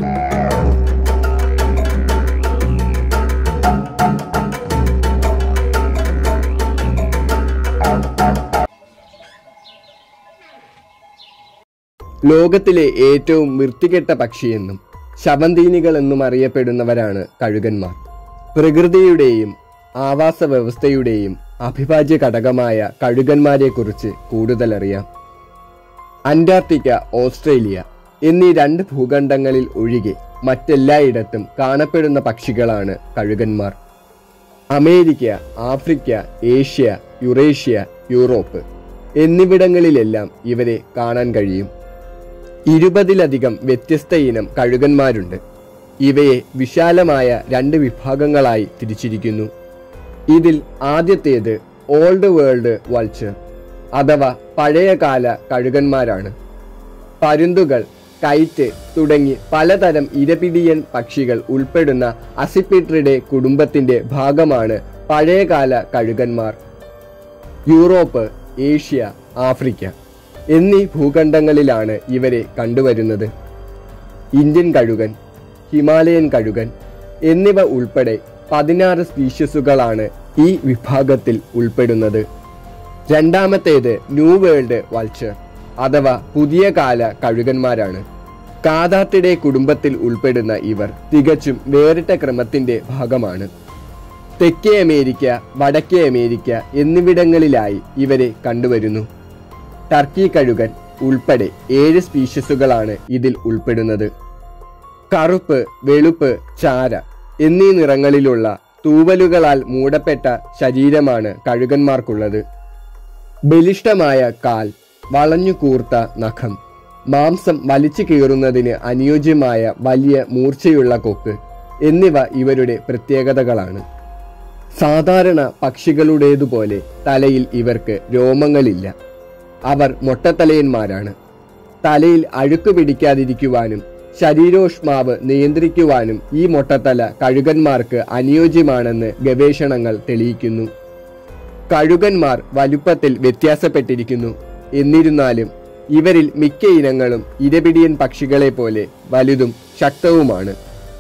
ലോകത്തിലെ ഏറ്റവും വൃത്തികെട്ട പക്ഷിയെന്നും ശവന്തീനികൾ എന്നും അറിയപ്പെടുന്നവരാണ് കഴുകന്മാർ പ്രകൃതിയുടെയും ആവാസ വ്യവസ്ഥയുടെയും അഭിവാജ്യ ഘടകമായ കഴുകന്മാരെക്കുറിച്ച് കൂടുതലറിയാം അന്റാർട്ടിക്ക ഓസ്ട്രേലിയ എന്നീ രണ്ട് ഭൂഖണ്ഡങ്ങളിൽ ഒഴികെ മറ്റെല്ലായിടത്തും കാണപ്പെടുന്ന പക്ഷികളാണ് കഴുകന്മാർ America Africa Asia Eurasia Europe എന്നിവിടങ്ങളിലെല്ലാം ഇവരെ കാണാൻ കഴിയും ഇരുപതിലധികം വ്യത്യസ്ത ഇനം കഴുകന്മാരുണ്ട് ഇവയെ വിശാലമായ രണ്ട് വിഭാഗങ്ങളായി തിരിച്ചിരിക്കുന്നു ഇതിൽ ആദ്യത്തേത് ഓൾഡ് വേൾഡ് വൾച്ചർ അഥവാ പഴയകാല കഴുകന്മാരാണ് പരുന്തുകൾ കൈറ്റ് തുടങ്ങി പലതരം ഇരപിടിയൻ പക്ഷികൾ ഉൾപ്പെടുന്ന അസിപ്പിട്രിഡെ കുടുംബത്തിന്റെ ഭാഗമാണ് പഴയകാല കഴുകന്മാർ യൂറോപ്പ് ഏഷ്യ ആഫ്രിക്ക എന്നീ ഭൂഖണ്ഡങ്ങളിലാണ് ഇവരെ കണ്ടുവരുന്നത് ഇന്ത്യൻ കഴുകൻ ഹിമാലയൻ കഴുകൻ എന്നിവ ഉൾപ്പെടെ പതിനാറ് സ്പീഷ്യസുകളാണ് ഈ വിഭാഗത്തിൽ ഉൾപ്പെടുന്നത് രണ്ടാമത്തേത് ന്യൂ വേൾഡ് വൾച്ചർ അഥവാ പുതിയ കാല കഴുകന്മാരാണ് കാതാത്തിടെ കുടുംബത്തിൽ ഉൾപ്പെടുന്ന ഇവർ തികച്ചും വേറിട്ട ക്രമത്തിന്റെ ഭാഗമാണ് തെക്കേ അമേരിക്ക വടക്കേ അമേരിക്ക എന്നിവിടങ്ങളിലായി ഇവരെ കണ്ടുവരുന്നു ടർക്കി കഴുകൻ ഉൾപ്പെടെ ഏഴ് സ്പീഷ്യസുകളാണ് ഇതിൽ ഉൾപ്പെടുന്നത് കറുപ്പ് വെളുപ്പ് ചാര എന്നീ നിറങ്ങളിലുള്ള തൂവലുകളാൽ മൂടപ്പെട്ട ശരീരമാണ് കഴുകന്മാർക്കുള്ളത് ബലിഷ്ഠമായ കാൽ വളഞ്ഞു കൂർത്ത നഖം മാംസം വലിച്ചു കീറുന്നതിന് അനുയോജ്യമായ വലിയ മൂർച്ചയുള്ള കൊക്ക് എന്നിവ ഇവരുടെ പ്രത്യേകതകളാണ് സാധാരണ പക്ഷികളുടേതുപോലെ തലയിൽ ഇവർക്ക് രോമങ്ങളില്ല അവർ മൊട്ടത്തലയന്മാരാണ് തലയിൽ അഴുക്ക് പിടിക്കാതിരിക്കുവാനും ശരീരോഷ്മാവ് നിയന്ത്രിക്കുവാനും ഈ മൊട്ടത്തല കഴുകന്മാർക്ക് അനുയോജ്യമാണെന്ന് ഗവേഷണങ്ങൾ തെളിയിക്കുന്നു കഴുകന്മാർ വലുപ്പത്തിൽ വ്യത്യാസപ്പെട്ടിരിക്കുന്നു എന്നിരുന്നാലും ഇവരിൽ മിക്ക ഇനങ്ങളും ഇരപിടിയൻ പക്ഷികളെ പോലെ വലുതും ശക്തവുമാണ്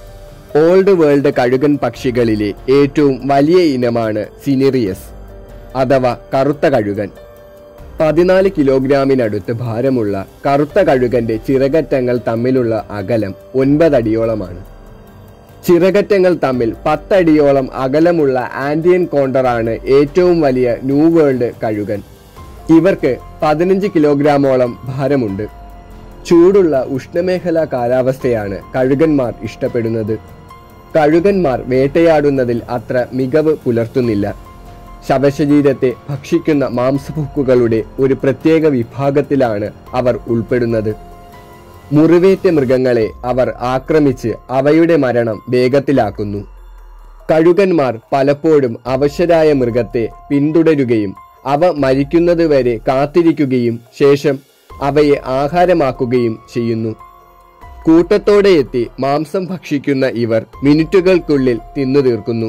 ഓൾഡ് വേൾഡ് കഴുകൻ പക്ഷികളിലെ ഏറ്റവും വലിയ ഇനമാണ് സിനിറിയസ് അഥവാ കറുത്ത കഴുകൻ പതിനാല് കിലോഗ്രാമിനടുത്ത് ഭാരമുള്ള കറുത്ത കഴുകന്റെ ചിറകറ്റങ്ങൾ തമ്മിലുള്ള അകലം ഒൻപതടിയോളമാണ് ചിറകറ്റങ്ങൾ തമ്മിൽ പത്തടിയോളം അകലമുള്ള ആന്റിയൻ കോണ്ടറാണ് ഏറ്റവും വലിയ ന്യൂ വേൾഡ് കഴുകൻ ഇവർക്ക് പതിനഞ്ച് കിലോഗ്രാമോളം ഭാരമുണ്ട് ചൂടുള്ള ഉഷ്ണമേഖലാ കാലാവസ്ഥയാണ് കഴുകന്മാർ ഇഷ്ടപ്പെടുന്നത് കഴുകന്മാർ വേട്ടയാടുന്നതിൽ അത്ര മികവ് പുലർത്തുന്നില്ല ശവശരീരത്തെ ഭക്ഷിക്കുന്ന മാംസഭുക്കുകളുടെ ഒരു പ്രത്യേക വിഭാഗത്തിലാണ് അവർ ഉൾപ്പെടുന്നത് മുറിവേറ്റ മൃഗങ്ങളെ അവർ ആക്രമിച്ച് അവയുടെ മരണം വേഗത്തിലാക്കുന്നു കഴുകന്മാർ പലപ്പോഴും അവശരായ മൃഗത്തെ പിന്തുടരുകയും അവ മരിക്കുന്നതുവരെ കാത്തിരിക്കുകയും ശേഷം അവയെ ആഹാരമാക്കുകയും ചെയ്യുന്നു കൂട്ടത്തോടെ എത്തി മാംസം ഭക്ഷിക്കുന്ന ഇവർ മിനിറ്റുകൾക്കുള്ളിൽ തിന്നു തീർക്കുന്നു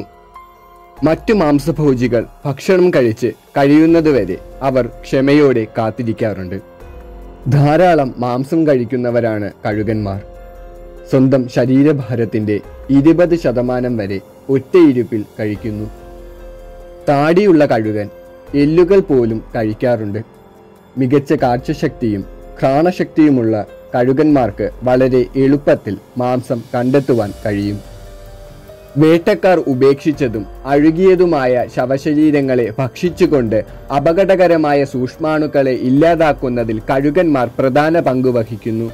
മറ്റു മാംസഭോജികൾ ഭക്ഷണം കഴിച്ച് കഴിയുന്നതുവരെ അവർ ക്ഷമയോടെ കാത്തിരിക്കാറുണ്ട് ധാരാളം മാംസം കഴിക്കുന്നവരാണ് കഴുകന്മാർ സ്വന്തം ശരീരഭാരത്തിന്റെ ഇരുപത് ശതമാനം വരെ ഒറ്റയിരുപ്പിൽ കഴിക്കുന്നു താടിയുള്ള കഴുകൻ എല്ലുകൾ പോലും കഴിക്കാറുണ്ട് മികച്ച കാഴ്ചശക്തിയും ഘ്രാണശക്തിയുമുള്ള കഴുകന്മാർക്ക് വളരെ എളുപ്പത്തിൽ മാംസം കണ്ടെത്തുവാൻ കഴിയും വേട്ടക്കാർ ഉപേക്ഷിച്ചതും അഴുകിയതുമായ ശവശരീരങ്ങളെ ഭക്ഷിച്ചുകൊണ്ട് അപകടകരമായ സൂക്ഷ്മാണുക്കളെ ഇല്ലാതാക്കുന്നതിൽ കഴുകന്മാർ പ്രധാന പങ്ക് വഹിക്കുന്നു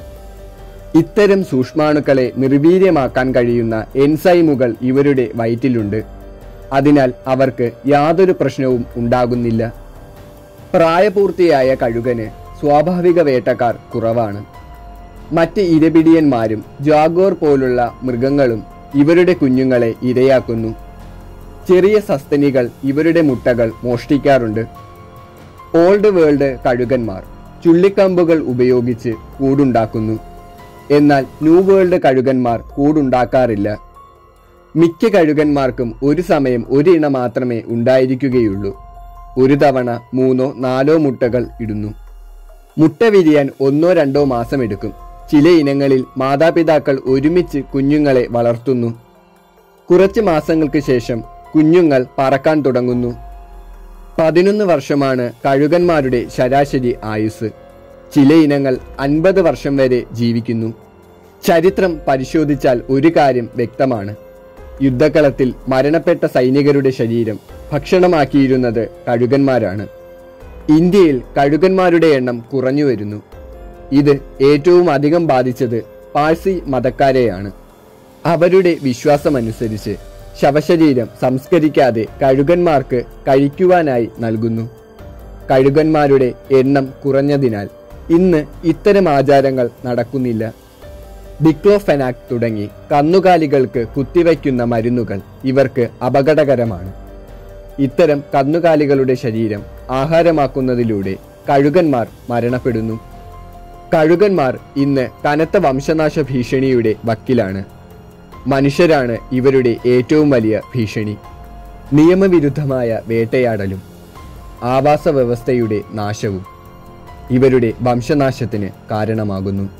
ഇത്തരം സൂക്ഷ്മാണുക്കളെ നിർവീര്യമാക്കാൻ കഴിയുന്ന എൻസൈമുകൾ ഇവരുടെ വയറ്റിലുണ്ട് അതിനാൽ അവർക്ക് യാതൊരു പ്രശ്നവും ഉണ്ടാകുന്നില്ല പ്രായപൂർത്തിയായ കഴുകന് സ്വാഭാവിക വേട്ടക്കാർ കുറവാണ് മറ്റ് ഇരപിടിയന്മാരും ജാഗോർ പോലുള്ള മൃഗങ്ങളും ഇവരുടെ കുഞ്ഞുങ്ങളെ ഇരയാക്കുന്നു ചെറിയ സസ്തനികൾ ഇവരുടെ മുട്ടകൾ മോഷ്ടിക്കാറുണ്ട് ഓൾഡ് വേൾഡ് കഴുകന്മാർ ചുള്ളിക്കമ്പുകൾ ഉപയോഗിച്ച് കൂടുണ്ടാക്കുന്നു എന്നാൽ ന്യൂ വേൾഡ് കഴുകന്മാർ കൂടുണ്ടാക്കാറില്ല മിക്ക കഴുകന്മാർക്കും ഒരു സമയം ഒരു ഇണ മാത്രമേ ഉണ്ടായിരിക്കുകയുള്ളൂ ഒരു തവണ മൂന്നോ നാലോ മുട്ടകൾ ഇടുന്നു മുട്ട വിരിയാൻ ഒന്നോ രണ്ടോ മാസം എടുക്കും ചില ഇനങ്ങളിൽ മാതാപിതാക്കൾ ഒരുമിച്ച് കുഞ്ഞുങ്ങളെ വളർത്തുന്നു കുറച്ച് മാസങ്ങൾക്ക് ശേഷം കുഞ്ഞുങ്ങൾ പറക്കാൻ തുടങ്ങുന്നു പതിനൊന്ന് വർഷമാണ് കഴുകന്മാരുടെ ശരാശരി ആയുസ് ചില ഇനങ്ങൾ അൻപത് വർഷം വരെ ജീവിക്കുന്നു ചരിത്രം പരിശോധിച്ചാൽ ഒരു കാര്യം വ്യക്തമാണ് യുദ്ധക്കളത്തിൽ മരണപ്പെട്ട സൈനികരുടെ ശരീരം ഭക്ഷണമാക്കിയിരുന്നത് കഴുകന്മാരാണ് ഇന്ത്യയിൽ കഴുകന്മാരുടെ എണ്ണം കുറഞ്ഞു വരുന്നു ഇത് ഏറ്റവും അധികം ബാധിച്ചത് പാഴ്സി മതക്കാരെയാണ് അവരുടെ വിശ്വാസമനുസരിച്ച് ശവശരീരം സംസ്കരിക്കാതെ കഴുകന്മാർക്ക് കഴിക്കുവാനായി നൽകുന്നു കഴുകന്മാരുടെ എണ്ണം കുറഞ്ഞതിനാൽ ഇന്ന് ഇത്തരം ആചാരങ്ങൾ നടക്കുന്നില്ല ഡിക്ലോഫെനാക് തുടങ്ങി കന്നുകാലികൾക്ക് കുത്തിവയ്ക്കുന്ന മരുന്നുകൾ ഇവർക്ക് അപകടകരമാണ് ഇത്തരം കന്നുകാലികളുടെ ശരീരം ആഹാരമാക്കുന്നതിലൂടെ കഴുകന്മാർ മരണപ്പെടുന്നു കഴുകന്മാർ ഇന്ന് കനത്ത വംശനാശ ഭീഷണിയുടെ വക്കിലാണ് മനുഷ്യരാണ് ഇവരുടെ ഏറ്റവും വലിയ ഭീഷണി നിയമവിരുദ്ധമായ വേട്ടയാടലും ആവാസ വ്യവസ്ഥയുടെ നാശവും ഇവരുടെ വംശനാശത്തിന് കാരണമാകുന്നു